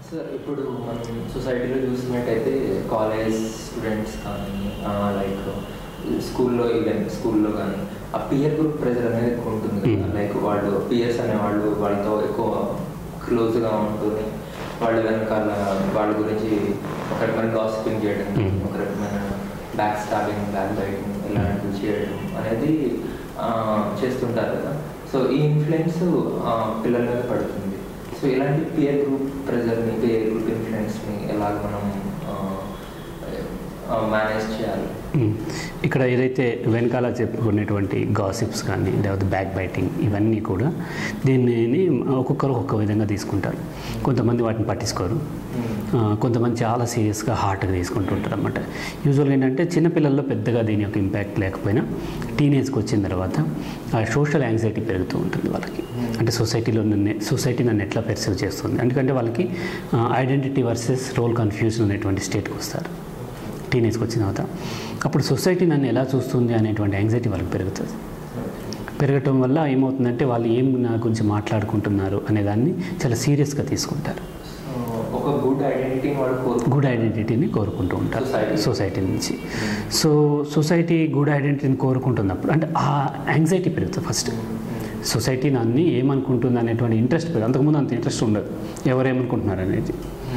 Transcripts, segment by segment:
Sir ఇప్పుడు మనం సొసైటీలో చూసినట్టయితే కాలేజ్ స్టూడెంట్స్ కానీ లైక్ స్కూల్లో ఈవెన్ స్కూల్లో కానీ ఆ పియర్ గ్రూప్ ప్రెజర్ అనేది ఎక్కువ ఉంటుంది కదా Hmm. లైక్ వాళ్ళు పియర్స్ అనేవాళ్ళు వాళ్ళతో ఎక్కువ క్లోజ్గా ఉంటుంది వాళ్ళ వెనకాల వాళ్ళ గురించి ఒక రకమైన గాసిపింగ్ చేయడం Hmm. ఒక రకమైన బ్యాక్ స్టాబింగ్ బ్యాక్ బైటింగ్ ఇలాంటివి చేయడం అనేది ఆ, చేస్తుంటారు కదా సో ఈ ఇన్ఫ్లుయెన్స్ పిల్లల మీద పడుతుంది సో ఇలాంటి పియర్ గ్రూప్ ప్రెజర్ని పియర్ గ్రూప్ ఇన్ఫ్లుయెన్స్ని ఎలాగ మనం మేనేజ్ చేయాలి మ్మ్. ఇక్కడ ఏదైతే వెనకాల చెప్పుకునేటువంటి గాసిప్స్ కానీ లేకపోతే బ్యాక్ బైటింగ్ ఇవన్నీ కూడా దీన్ని ఒక్కొక్కరు ఒక్కొక్క విధంగా తీసుకుంటారు కొంతమంది వాటిని పట్టించుకోరు ఆ, కొంతమంది చాలా సీరియస్గా హార్ట్గా తీసుకుంటుంటారు అనమాట యూజువల్గా ఏంటంటే చిన్నపిల్లల్లో పెద్దగా దీని యొక్క ఇంపాక్ట్ లేకపోయినా టీనేజ్కి వచ్చిన తర్వాత ఆ సోషల్ యాంగ్జైటీ పెరుగుతూ ఉంటుంది వాళ్ళకి అంటే సొసైటీలో నన్ను సొసైటీ నన్ను ఎట్లా పెర్సీవ్ చేస్తుంది ఎందుకంటే వాళ్ళకి ఐడెంటిటీ వర్సెస్ రోల్ కన్ఫ్యూజన్ అనేటువంటి స్టేట్కి వస్తారు టీనేజ్కి వచ్చిన తర్వాత అప్పుడు సొసైటీ నన్ను ఎలా చూస్తుంది అనేటువంటి యాంగ్జైటీ వాళ్ళకి పెరుగుతుంది పెరగటం వల్ల ఏమవుతుందంటే వాళ్ళు ఏం నా గురించి మాట్లాడుకుంటున్నారు అనే దాన్ని చాలా సీరియస్గా తీసుకుంటారు సో ఒక గుడ్ ఐడెంటిటీని వాళ్ళు కోరుకుంటారు గుడ్ ఐడెంటిటీని కోరుకుంటూ ఉంటారు Society. సొసైటీ నుంచి సో సొసైటీ గుడ్ ఐడెంటిటీని కోరుకుంటున్నప్పుడు అంటే ఆ యాంగ్జైటీ పెరుగుతుంది ఫస్ట్ సొసైటీ నన్ను ఏమనుకుంటుంది అనేటువంటి ఇంట్రెస్ట్ పెరుగుతుంది అంతకుముందు అంత ఇంట్రెస్ట్ ఉండదు ఎవరేమనుకుంటున్నారు అనేది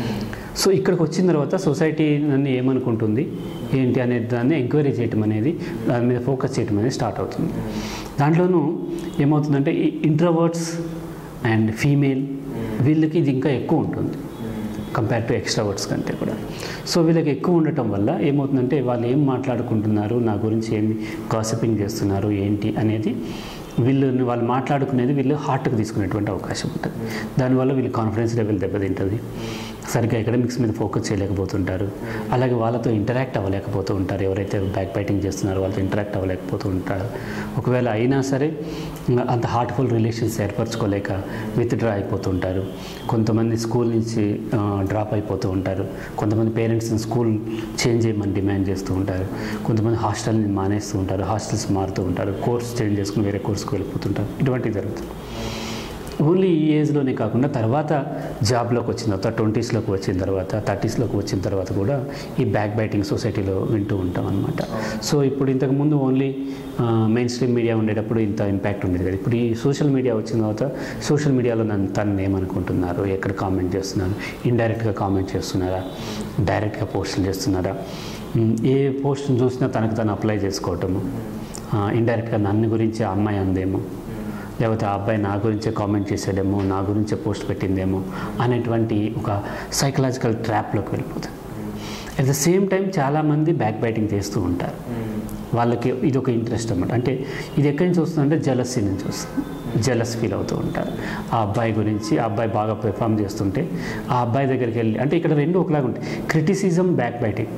సో ఇక్కడికి వచ్చిన తర్వాత సొసైటీ నన్ను ఏమనుకుంటుంది ఏంటి అనే దాన్ని ఎంక్వైరీ చేయటం అనేది దాని మీద ఫోకస్ చేయటం అనేది స్టార్ట్ అవుతుంది దాంట్లోనూ ఏమవుతుందంటే ఈ ఇంట్రవర్ట్స్ అండ్ ఫీమేల్ వీళ్ళకి ఇది ఇంకా ఎక్కువ ఉంటుంది కంపేర్ టు ఎక్స్ట్రావర్ట్స్ కంటే కూడా సో వీళ్ళకి ఎక్కువ ఉండటం వల్ల ఏమవుతుందంటే వాళ్ళు ఏం మాట్లాడుకుంటున్నారు నా గురించి ఏమి గాసిపింగ్ చేస్తున్నారు ఏంటి అనేది వీళ్ళు వాళ్ళు మాట్లాడుకునేది వీళ్ళు హార్ట్కి తీసుకునేటువంటి అవకాశం ఉంటుంది దానివల్ల వీళ్ళు కాన్ఫిడెన్స్ లెవెల్ దెబ్బతింటుంది సరిగ్గా ఎకడమిక్స్ మీద ఫోకస్ చేయలేకపోతుంటారు అలాగే వాళ్ళతో ఇంటరాక్ట్ అవ్వలేకపోతూ ఉంటారు ఎవరైతే బ్యాక్ బైటింగ్ చేస్తున్నారో వాళ్ళతో ఇంటరాక్ట్ అవ్వలేకపోతూ ఉంటారు ఒకవేళ అయినా సరే ఇంకా అంత హార్ట్ఫుల్ రిలేషన్స్ ఏర్పరచుకోలేక విత్డ్రా అయిపోతూ ఉంటారు కొంతమంది స్కూల్ నుంచి డ్రాప్ అయిపోతూ ఉంటారు కొంతమంది పేరెంట్స్ని స్కూల్ చేంజ్ చేయమని డిమాండ్ చేస్తూ ఉంటారు కొంతమంది హాస్టల్ని మానేస్తూ ఉంటారు హాస్టల్స్ మారుతూ ఉంటారు కోర్స్ చేంజ్ చేసుకుని వేరే కోర్స్కి వెళ్ళిపోతుంటారు ఇటువంటివి జరుగుతుంది ఓన్లీ ఈ ఏజ్లోనే కాకుండా తర్వాత జాబ్లోకి వచ్చిన తర్వాత ట్వంటీస్లోకి వచ్చిన తర్వాత థర్టీస్లోకి వచ్చిన తర్వాత కూడా ఈ బ్యాక్ బైటింగ్ సొసైటీలో వింటూ ఉంటాం అనమాట సో ఇప్పుడు ఇంతకుముందు ఓన్లీ మెయిన్ స్ట్రీమ్ మీడియా ఉండేటప్పుడు ఇంత ఇంపాక్ట్ ఉండేది కదా ఇప్పుడు ఈ సోషల్ మీడియా వచ్చిన తర్వాత సోషల్ మీడియాలో నన్ను తను ఏమనుకుంటున్నారు ఎక్కడ కామెంట్ చేస్తున్నారు ఇండైరెక్ట్గా కామెంట్ చేస్తున్నారా డైరెక్ట్గా పోస్టులు చేస్తున్నారా ఉమ్, ఏ పోస్ట్ని చూసినా తనకు తను అప్లై చేసుకోవటము ఇండైరెక్ట్గా నన్ను గురించి ఆ అమ్మాయి అందేమో లేకపోతే ఆ అబ్బాయి నా గురించే కామెంట్ చేసాడేమో నా గురించే పోస్ట్ పెట్టిందేమో అనేటువంటి ఒక సైకలాజికల్ ట్రాప్లోకి వెళ్ళిపోతుంది అట్ ద సేమ్ టైం చాలామంది బ్యాక్ బైటింగ్ చేస్తూ ఉంటారు వాళ్ళకి ఇది ఒక ఇంట్రెస్ట్ అన్నమాట అంటే ఇది ఎక్కడి నుంచి వస్తుందంటే జలసీ నుంచి వస్తుంది జలస్ ఫీల్ అవుతూ ఉంటారు ఆ అబ్బాయి గురించి ఆ అబ్బాయి బాగా పెర్ఫామ్ చేస్తుంటే ఆ అబ్బాయి దగ్గరికి వెళ్ళి అంటే ఇక్కడ రెండు ఒకలాగా ఉంటాయి క్రిటిసిజం బ్యాక్ బైటింగ్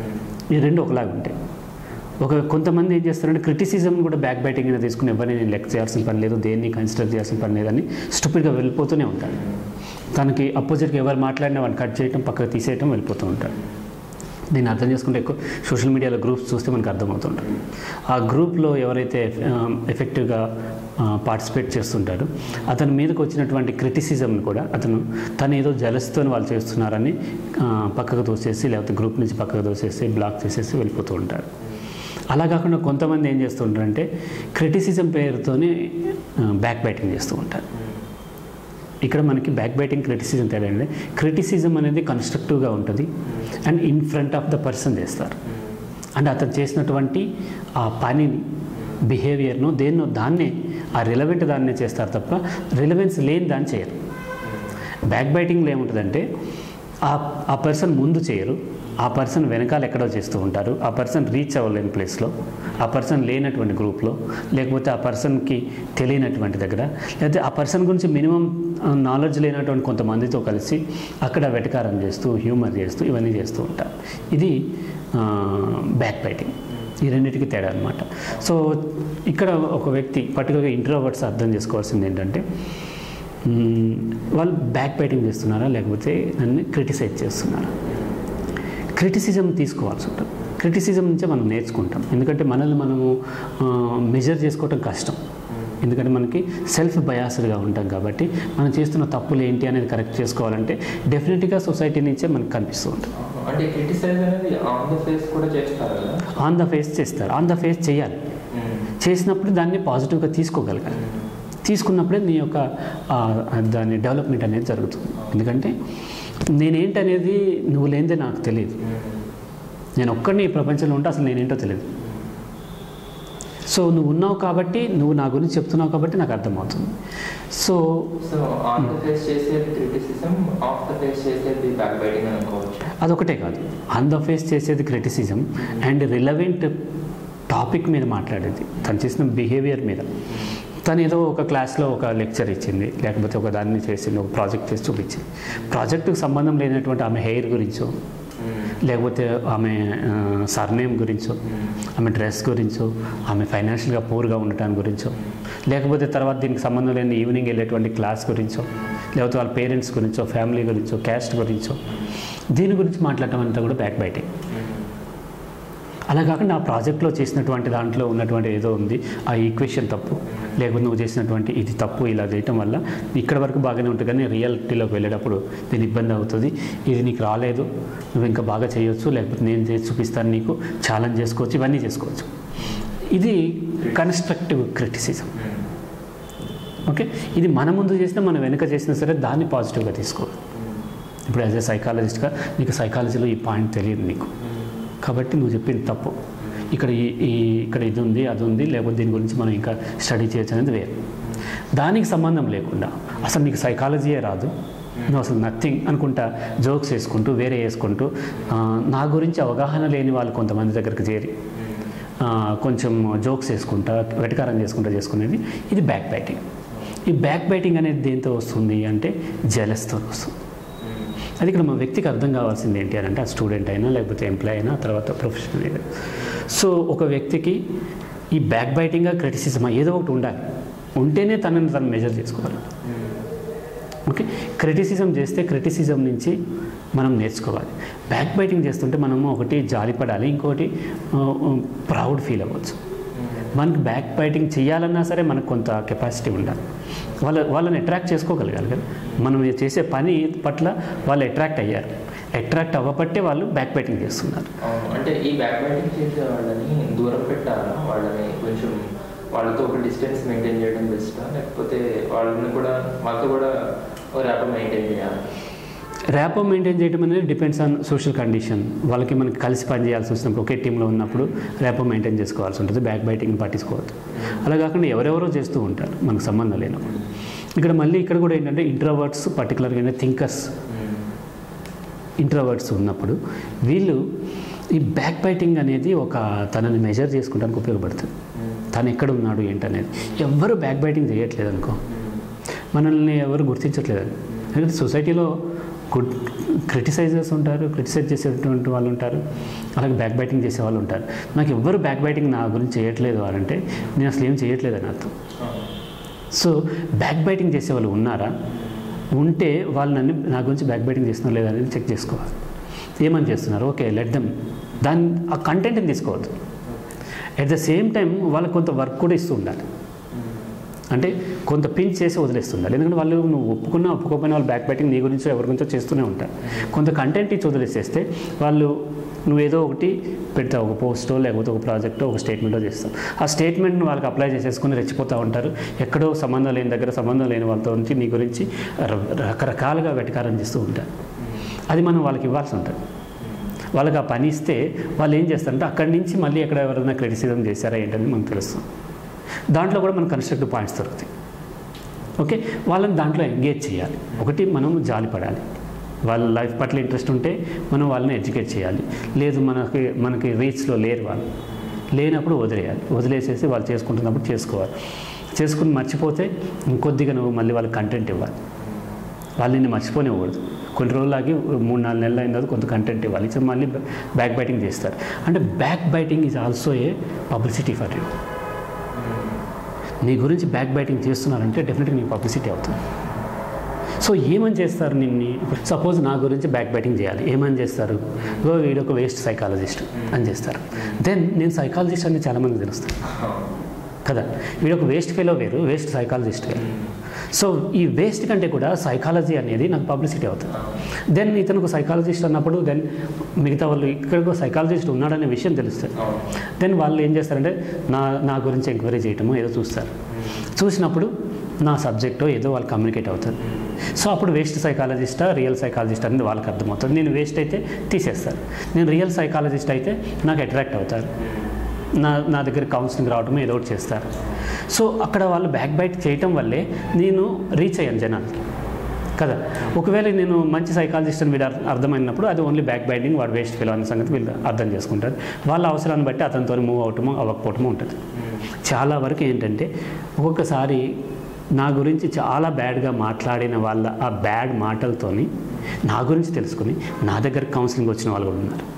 ఈ రెండు ఒకలాగా ఉంటాయి ఒక కొంతమంది ఏం చేస్తారంటే క్రిటిసిజం కూడా బ్యాక్ బైటింగ్ అయినా తీసుకుని ఎవరిని నేను లెక్ చేయాల్సిన పని లేదు దేన్ని కన్సిడర్ చేయాల్సిన పని లేదని స్టూపిడ్గా వెళ్ళిపోతూనే ఉంటాడు తనకి అపోజిట్గా ఎవరు మాట్లాడినా వాడిని కట్ చేయటం పక్కకు తీసేయటం వెళ్ళిపోతూ ఉంటాడు దీన్ని అర్థం చేసుకుంటే ఎక్కువ సోషల్ మీడియాలో గ్రూప్స్ చూస్తే మనకు అర్థమవుతుంటుంది ఆ గ్రూప్లో ఎవరైతే ఎఫెక్టివ్గా పార్టిసిపేట్ చేస్తుంటారో అతని మీదకి వచ్చినటువంటి క్రిటిసిజంని కూడా అతను తను ఏదో జలస్తో వాళ్ళు చేస్తున్నారని ఆ, పక్కకు తోసేసి లేకపోతే గ్రూప్ నుంచి పక్కకు తోసేసి బ్లాక్ చేసేసి వెళ్ళిపోతూ ఉంటారు అలా కాకుండా కొంతమంది ఏం చేస్తుంటారంటే క్రిటిసిజం పేరుతోనే బ్యాక్ బైటింగ్ చేస్తూ ఉంటారు ఇక్కడ మనకి బ్యాక్ బైటింగ్ క్రిటిసిజం తేడా అంటే క్రిటిసిజం అనేది కన్స్ట్రక్టివ్గా ఉంటుంది and in front of the person చేస్తారు అంటే అతను చేసినటువంటి ఆ పనిని బిహేవియర్ను దేన్నో దాన్నే ఆ రిలవెంట్ దాన్నే చేస్తారు తప్ప రిలవెన్స్ లేని దాన్ని చేయరు బ్యాక్ బైటింగ్లో ఏముంటుందంటే ఆ ఆ పర్సన్ ముందు చేయరు ఆ పర్సన్ వెనకాల ఎక్కడో చేస్తూ ఉంటారు ఆ పర్సన్ రీచ్ అవ్వలేని ప్లేస్లో ఆ పర్సన్ లేనటువంటి గ్రూప్లో లేకపోతే ఆ పర్సన్కి తెలియనటువంటి దగ్గర లేకపోతే ఆ పర్సన్ గురించి మినిమం నాలెడ్జ్ లేనటువంటి కొంతమందితో కలిసి అక్కడ వెటకారం చేస్తూ హ్యూమర్ చేస్తూ ఇవన్నీ చేస్తూ ఉంటారు ఇది బ్యాక్ బైటింగ్ ఈ రెండింటికి తేడా అనమాట సో ఇక్కడ ఒక వ్యక్తి పర్టికులర్గా ఇంట్రోవర్ట్స్ అర్థం చేసుకోవాల్సింది ఏంటంటే మ్మ్, వాళ్ళు బ్యాక్ బైటింగ్ చేస్తున్నారా లేకపోతే నన్ను క్రిటిసైజ్ చేస్తున్నారా క్రిటిసిజం తీసుకోవాల్సి ఉంటుంది క్రిటిసిజం నుంచే మనం నేర్చుకుంటాం ఎందుకంటే మనల్ని మనము మెజర్ చేసుకోవటం కష్టం ఎందుకంటే మనకి సెల్ఫ్ బయాస్డ్గా ఉంటాం కాబట్టి మనం చేస్తున్న తప్పులు ఏంటి అనేది కరెక్ట్ చేసుకోవాలంటే డెఫినెట్గా సొసైటీ నుంచే మనకు కనిపిస్తూ ఉంటుంది అంటే క్రిటిసైజ్ అనేది ఆన్ ద ఫేస్ కూడా చేస్తారు కదా ఆన్ ద ఫేస్ చేస్తారు ఆన్ ద ఫేస్ చేయాలి చేసినప్పుడు దాన్ని పాజిటివ్గా తీసుకోగలగాలి తీసుకున్నప్పుడే నీ యొక్క ఆ, దాని డెవలప్మెంట్ అనేది జరుగుతుంది ఎందుకంటే నేనేంటనేది నువ్వు లేనిదే నాకు తెలియదు నేను ఒక్కడిని ఈ ప్రపంచంలో ఉంటే అసలు నేనేంటో తెలియదు సో నువ్వు ఉన్నావు కాబట్టి నువ్వు నా గురించి చెప్తున్నావు కాబట్టి నాకు అర్థమవుతుంది so so on the face చేసేది క్రిటిసిజం ఆఫ్ ద ఫేస్ చేసేది బ్యాక్ బైటింగ్ అనుకోవచ్చు అదొకటే కాదు ఆన్ ద ఫేస్ చేసేది క్రిటిసిజం అండ్ రిలవెంట్ టాపిక్ మీద మాట్లాడేది తను చేసిన బిహేవియర్ మీద తను ఏదో ఒక క్లాస్లో ఒక లెక్చర్ ఇచ్చింది లేకపోతే ఒక దాన్ని చేసింది ఒక ప్రాజెక్ట్ చేసి చూపించింది ప్రాజెక్టుకు సంబంధం లేనటువంటి ఆమె హెయిర్ గురించో లేకపోతే ఆమె సర్నేమ్ గురించో ఆమె డ్రెస్ గురించో ఆమె ఫైనాన్షియల్గా పూర్గా ఉండటానికి గురించో లేకపోతే తర్వాత దీనికి సంబంధం లేని ఈవినింగ్ వెళ్ళేటువంటి క్లాస్ గురించో లేకపోతే వాళ్ళ పేరెంట్స్ గురించో ఫ్యామిలీ గురించో క్యాస్ట్ గురించో దీని గురించి మాట్లాడటం అంతా కూడా బ్యాక్ బైటింగ్ అలా కాకుండా ఆ ప్రాజెక్ట్లో చేసినటువంటి దాంట్లో ఉన్నటువంటి ఏదో ఉంది ఆ ఈక్వేషన్ తప్పు లేకపోతే నువ్వు చేసినటువంటి ఇది తప్పు ఇలా చేయటం వల్ల ఇక్కడ వరకు బాగానే ఉంటుంది కానీ రియాలిటీలోకి వెళ్ళేటప్పుడు దీని ఇబ్బంది అవుతుంది ఇది నీకు రాలేదు నువ్వు ఇంకా బాగా చేయొచ్చు లేకపోతే నేను చేసి చూపిస్తాను నీకు ఛాలెంజ్ చేసుకోవచ్చు ఇవన్నీ చేసుకోవచ్చు ఇది కన్స్ట్రక్టివ్ క్రిటిసిజం ఓకే ఇది మన ముందు చేసినా మనం వెనుక చేసినా సరే దాన్ని పాజిటివ్గా తీసుకోవాలి ఇప్పుడు యాజ్ ఏ సైకాలజిస్ట్గా నీకు సైకాలజీలో ఈ పాయింట్ తెలియదు నీకు కాబట్టి నువ్వు చెప్పింది తప్పు ఇక్కడ ఈ ఈ ఇక్కడ ఇది ఉంది అది ఉంది లేకపోతే దీని గురించి మనం ఇంకా స్టడీ చేయొచ్చు అనేది వేరు దానికి సంబంధం లేకుండా అసలు నీకు సైకాలజీయే రాదు నువ్వు అసలు నథింగ్ అనుకుంటా జోక్స్ వేసుకుంటూ వేరే వేసుకుంటూ ఆ, నా గురించి అవగాహన లేని వాళ్ళు కొంతమంది దగ్గరికి చేరి ఆ, కొంచెం జోక్స్ వేసుకుంటా వెటకారం చేసుకుంటా చేసుకునేది ఇది బ్యాక్ బైటింగ్ ఈ బ్యాక్ బైటింగ్ అనేది దేంతో వస్తుంది అంటే జలస్తో వస్తుంది అది ఇక్కడ మా వ్యక్తికి అర్థం కావాల్సింది ఏంటి అని అంటే ఆ స్టూడెంట్ అయినా లేకపోతే ఎంప్లాయ్ అయినా తర్వాత ప్రొఫెషనల్ అయినా సో ఒక వ్యక్తికి ఈ బ్యాక్ బైటింగ్గా క్రిటిసిజమా ఏదో ఒకటి ఉండాలి ఉంటేనే తనని తను మెజర్ చేసుకోవాలి ఓకే క్రిటిసిజం చేస్తే క్రిటిసిజం నుంచి మనం నేర్చుకోవాలి బ్యాక్ బైటింగ్ చేస్తుంటే మనము ఒకటి జాలిపడాలి ఇంకోటి ప్రౌడ్ ఫీల్ అవ్వచ్చు మనకి బ్యాక్ బైటింగ్ చేయాలన్నా సరే మనకు కొంత కెపాసిటీ ఉండాలి వాళ్ళ వాళ్ళని అట్రాక్ట్ చేసుకోగలగాలి కదా మనం చేసే పని పట్ల వాళ్ళు అట్రాక్ట్ అయ్యారు అట్రాక్ట్ అవ్వబట్టే వాళ్ళు బ్యాక్ బైటింగ్ చేస్తున్నారు అవును. అంటే ఈ బ్యాక్ బైటింగ్ చేసే వాళ్ళని దూరం పెట్టాలా వాళ్ళని కొంచెం వాళ్ళతో ఒక డిస్టెన్స్ మెయింటైన్ చేయడం బెస్టా లేకపోతే వాళ్ళని కూడా వాళ్ళతో కూడా ఒక ర్యాపర్ మెయింటైన్ చేయాలి ర్యాపో మెయింటైన్ చేయడం అనేది డిపెండ్స్ ఆన్ సోషల్ కండిషన్ వాళ్ళకి మనకి కలిసి పనిచేయాల్సి వచ్చినప్పుడు ఒకే టీంలో ఉన్నప్పుడు ర్యాపో మెయింటైన్ చేసుకోవాల్సి ఉంటుంది బ్యాక్ బైటింగ్ పట్టించుకోవద్దు అలా కాకుండా ఎవరెవరో చేస్తూ ఉంటారు మనకు సంబంధం లేనప్పుడు ఇక్కడ మళ్ళీ ఇక్కడ కూడా ఏంటంటే ఇంట్రోవర్ట్స్ పర్టికులర్గా థింకర్స్ ఇంట్రోవర్ట్స్ ఉన్నప్పుడు వీళ్ళు ఈ బ్యాక్ బైటింగ్ అనేది ఒక తనని మెజర్ చేసుకోవడానికి ఉపయోగపడుతుంది తను ఎక్కడ ఉన్నాడు ఏంటనేది ఎవ్వరు బ్యాక్ బైటింగ్ చేయట్లేదు అనుకో మనల్ని ఎవరు గుర్తించట్లేదు ఎందుకంటే సొసైటీలో గుడ్ క్రిటిసైజర్స్ ఉంటారు క్రిటిసైజ్ చేసేటువంటి వాళ్ళు ఉంటారు అలాగే బ్యాక్ బైటింగ్ చేసే వాళ్ళు ఉంటారు నాకు ఎవ్వరు బ్యాక్ బైటింగ్ నా గురించి చేయట్లేదు అని అంటే నేను అసలు ఏం చేయట్లేదు అని అర్థం సో బ్యాక్ బైటింగ్ చేసే వాళ్ళు ఉన్నారా ఉంటే వాళ్ళు నన్ను నా గురించి బ్యాక్ బైటింగ్ చేస్తున్నారు లేదా అనేది చెక్ చేసుకోవాలి ఏమని చేస్తున్నారు ఓకే లెట్ దమ్ దాని ఆ కంటెంట్ని తీసుకోవద్దు అట్ ద సేమ్ టైం వాళ్ళకి కొంత వర్క్ కూడా ఇస్తూ ఉండాలి అంటే కొంత పిన్ చేసి వదిలేస్తుండాలి ఎందుకంటే వాళ్ళు నువ్వు ఒప్పుకున్నా ఒప్పుకోకపోయినా వాళ్ళు బ్యాక్ బ్యాటింగ్ నీ గురించో ఎవరి గురించో చేస్తూనే ఉంటారు కొంత కంటెంట్ ఇచ్చి వదిలేసేస్తే వాళ్ళు నువ్వు ఏదో ఒకటి పెడతావు ఒక పోస్టో లేకపోతే ఒక ప్రాజెక్టో ఒక స్టేట్మెంటో చేస్తావు ఆ స్టేట్మెంట్ని వాళ్ళకి అప్లై చేసేసుకుని రెచ్చిపోతూ ఉంటారు ఎక్కడో సంబంధం లేని దగ్గర సంబంధం లేని వాళ్ళతో నుంచి నీ గురించి ర- రకరకాలుగా వెటకారం చేస్తూ ఉంటారు అది మనం వాళ్ళకి ఇవ్వాల్సి ఉంటుంది వాళ్ళకి ఆ పని ఇస్తే వాళ్ళు ఏం చేస్తారంటే అక్కడి నుంచి మళ్ళీ ఎక్కడ ఎవరైనా క్రిటిసిజం చేశారా ఏంటని మనకు తెలుస్తుంది దాంట్లో కూడా మనకు కన్స్ట్రక్టివ్ పాయింట్స్ దొరుకుతాయి ఓకే వాళ్ళని దాంట్లో ఎంగేజ్ చేయాలి ఒకటి మనం జాలి పడాలి వాళ్ళ లైఫ్ పట్ల ఇంట్రెస్ట్ ఉంటే మనం వాళ్ళని ఎడ్యుకేట్ చేయాలి లేదు మనకి మనకి రీచ్లో లేరు వాళ్ళు లేనప్పుడు వదిలేయాలి వదిలేసేసి వాళ్ళు చేసుకుంటున్నప్పుడు చేసుకోవాలి చేసుకుని మర్చిపోతే ఇంకొద్దిగా నువ్వు మళ్ళీ వాళ్ళకి కంటెంట్ ఇవ్వాలి వాళ్ళు నిన్ను మర్చిపోనివ్వకూడదు కొన్ని రోజులకి మూడు నాలుగు నెలలు అయిన తర్వాత కొంత కంటెంట్ ఇవ్వాలి సో మళ్ళీ బ్యాక్ బైటింగ్ చేస్తారు అంటే backbiting is also a publicity for you నీ గురించి బ్యాక్ బైటింగ్ చేస్తున్నారంటే డెఫినెట్గా నీకు పబ్లిసిటీ అవుతుంది సో ఏమని చేస్తారు నిన్ని సపోజ్ నా గురించి బ్యాక్ బైటింగ్ చేయాలి ఏమని చేస్తారు ఓ వీడు ఒక వేస్ట్ సైకాలజిస్ట్ అని చేస్తారు దెన్ నేను సైకాలజిస్ట్ అని చాలామంది తెలుస్తాను కదా వీడు ఒక వేస్ట్ ఫెలో వేరు వేస్ట్ సైకాలజిస్ట్ వేరు సో ఈ వేస్ట్ కంటే కూడా సైకాలజీ అనేది నాకు పబ్లిసిటీ అవుతుంది దెన్ ఇతను ఒక సైకాలజిస్ట్ అన్నప్పుడు దెన్ మిగతా వాళ్ళు ఇక్కడ ఒక సైకాలజిస్ట్ ఉన్నాడనే విషయం తెలుస్తుంది అవును దెన్ వాళ్ళు ఏం చేస్తారంటే నా నా గురించి ఎంక్వైరీ చేయటము ఏదో చూస్తారు చూసినప్పుడు నా సబ్జెక్టు ఏదో వాళ్ళు కమ్యూనికేట్ అవుతుంది సో అప్పుడు వేస్ట్ సైకాలజిస్టా రియల్ సైకాలజిస్ట్ అనేది వాళ్ళకి అర్థమవుతుంది నేను వేస్ట్ అయితే తీసేస్తారు నేను రియల్ సైకాలజిస్ట్ అయితే నాకు అట్రాక్ట్ అవుతారు నా నా దగ్గర కౌన్సిలింగ్ రావటం ఏదో ఒకటి చేస్తారు సో అక్కడ వాళ్ళు బ్యాక్ బైట్ చేయటం వల్లే నేను రీచ్ అయ్యాను జనాలకి కదా ఒకవేళ నేను మంచి సైకాలజిస్ట్ అని వీడు అర్- అర్థమైనప్పుడు అది ఓన్లీ బ్యాక్ బైండింగ్ వాడు వేస్ట్ ఫీల్ అనే సంగతి వీళ్ళు అర్థం చేసుకుంటారు వాళ్ళ అవసరాన్ని బట్టి అతనితో మూవ్ అవటమో అవ్వకపోవటమో ఉంటుంది చాలా వరకు ఏంటంటే ఒక్కొక్కసారి నా గురించి చాలా బ్యాడ్గా మాట్లాడిన వాళ్ళ ఆ బ్యాడ్ మాటలతోని నా గురించి తెలుసుకుని నా దగ్గర కౌన్సిలింగ్ వచ్చిన వాళ్ళు కూడా ఉన్నారు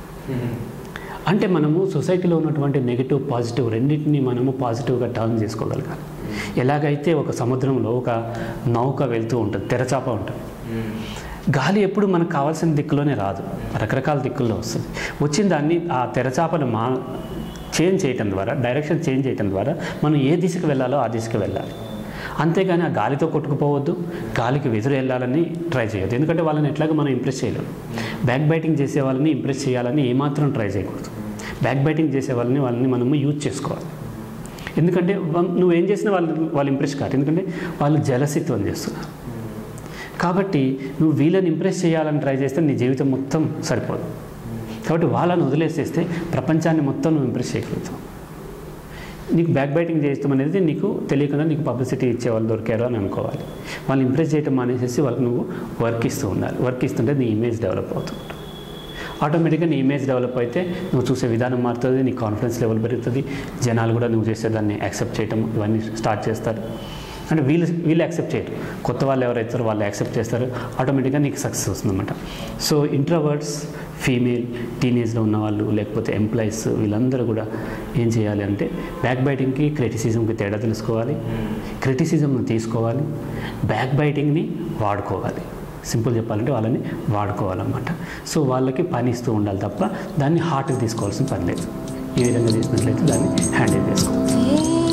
అంటే మనము సొసైటీలో ఉన్నటువంటి నెగిటివ్ పాజిటివ్ రెండింటిని మనము పాజిటివ్గా టర్న్ చేసుకోగలగాలి ఎలాగైతే ఒక సముద్రంలో ఒక నౌక వెళ్తూ ఉంటుంది తెరచాప ఉంటుంది గాలి ఎప్పుడు మనకు కావాల్సిన దిక్కులోనే రాదు రకరకాల దిక్కుల్లో వస్తుంది వచ్చిన దాన్ని ఆ తెరచాపను మా చేంజ్ చేయటం ద్వారా డైరెక్షన్ చేంజ్ చేయటం ద్వారా మనం ఏ దిశకు వెళ్ళాలో ఆ దిశకు వెళ్ళాలి అంతేగాని ఆ గాలితో కొట్టుకుపోవద్దు గాలికి వెదురు వెళ్ళాలని ట్రై చేయొద్దు ఎందుకంటే వాళ్ళని ఎట్లాగో మనం ఇంప్రెస్ చేయలేము బ్యాక్ బైటింగ్ చేసే వాళ్ళని ఇంప్రెస్ చేయాలని ఏమాత్రం ట్రై చేయకూడదు బ్యాక్ బైటింగ్ చేసే వాళ్ళని వాళ్ళని మనము యూజ్ చేసుకోవాలి ఎందుకంటే వా- నువ్వేం చేసినా వాళ్ళు వాళ్ళు ఇంప్రెస్ కాదు ఎందుకంటే వాళ్ళు జలసిత్వం చేస్తున్నారు కాబట్టి నువ్వు వీళ్ళని ఇంప్రెస్ చేయాలని ట్రై చేస్తే నీ జీవితం మొత్తం సరిపోదు కాబట్టి వాళ్ళని వదిలేసేస్తే ప్రపంచాన్ని మొత్తం నువ్వు ఇంప్రెస్ చేయగలుగుతావు నీకు బ్యాక్ బైటింగ్ చేయటం అనేది నీకు తెలియకుండా నీకు పబ్లిసిటీ ఇచ్చే వాళ్ళు దొరికారు అని అనుకోవాలి వాళ్ళు ఇంప్రెస్ చేయటం మానేసేసి వాళ్ళకి నువ్వు వర్క్ ఇస్తూ ఉండాలి వర్క్ ఇస్తుంటే నీ ఇమేజ్ డెవలప్ అవుతుంది ఆటోమేటిక్గా నీ ఇమేజ్ డెవలప్ అయితే నువ్వు చూసే విధానం మారుతుంది నీ కాన్ఫిడెన్స్ లెవెల్ పెరుగుతుంది జనాలు కూడా నువ్వు చేసేదాన్ని యాక్సెప్ట్ చేయటం ఇవన్నీ స్టార్ట్ చేస్తారు అంటే వీళ్ళు వీళ్ళు యాక్సెప్ట్ చేయరు కొత్త వాళ్ళు ఎవరైతారో వాళ్ళు యాక్సెప్ట్ చేస్తారు ఆటోమేటిక్గా నీకు సక్సెస్ వస్తుందన్నమాట సో ఇంట్రోవర్డ్స్ ఫీమేల్ టీనేజ్లో ఉన్న వాళ్ళు లేకపోతే ఎంప్లాయీస్ వీళ్ళందరూ కూడా ఏం చేయాలి అంటే బ్యాక్ బైటింగ్కి క్రిటిసిజంకి తేడా తెలుసుకోవాలి క్రిటిసిజంను తీసుకోవాలి బ్యాక్ బైటింగ్ని వాడుకోవాలి సింపుల్ చెప్పాలంటే వాళ్ళని వాడుకోవాలన్నమాట సో వాళ్ళకి పని ఇస్తూ ఉండాలి తప్ప దాన్ని హార్ట్కి తీసుకోవాల్సిన పని లేదు ఈ విధంగా చేసినట్లయితే దాన్ని హ్యాండిల్ చేసుకోవాలి ఏ